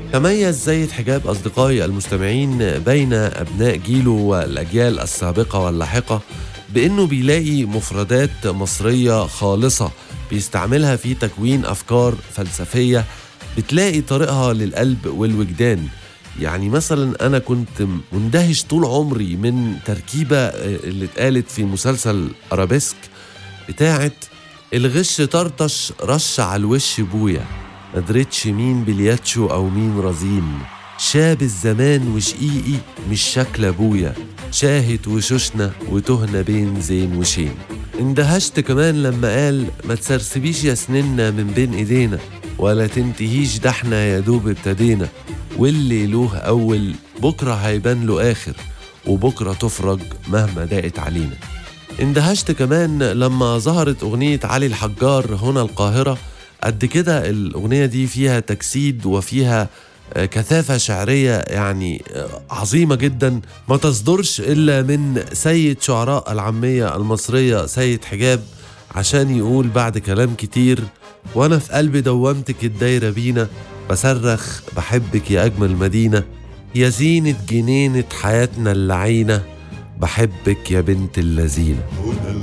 تميز زايد حجاب أصدقائي المستمعين بين أبناء جيله والأجيال السابقة واللاحقة بأنه بيلاقي مفردات مصرية خالصة بيستعملها في تكوين أفكار فلسفية بتلاقي طريقها للقلب والوجدان يعني مثلا أنا كنت مندهش طول عمري من تركيبة اللي اتقالت في مسلسل أرابيسك بتاعت الغش طرطش رش على الوش بويا مدرتش مين بلياتشو أو مين رزين شاب الزمان وشقيقي مش شكل أبويا شاهت وشوشنا وتهنا بين زين وشين اندهشت كمان لما قال ما تسرسبيش يا سننا من بين ايدينا ولا تنتهيش ده احنا يا دوب ابتدينا واللي له اول بكره هيبان له اخر وبكره تفرج مهما ضاقت علينا اندهشت كمان لما ظهرت اغنيه علي الحجار هنا القاهره قد كده الاغنيه دي فيها تجسيد وفيها كثافة شعرية يعني عظيمة جدا ما تصدرش إلا من سيد شعراء العامية المصرية سيد حجاب عشان يقول بعد كلام كتير وأنا في قلبي دوامتك الدايرة بينا بصرخ بحبك يا أجمل مدينة يا زينة جنينة حياتنا اللعينة بحبك يا بنت اللذينة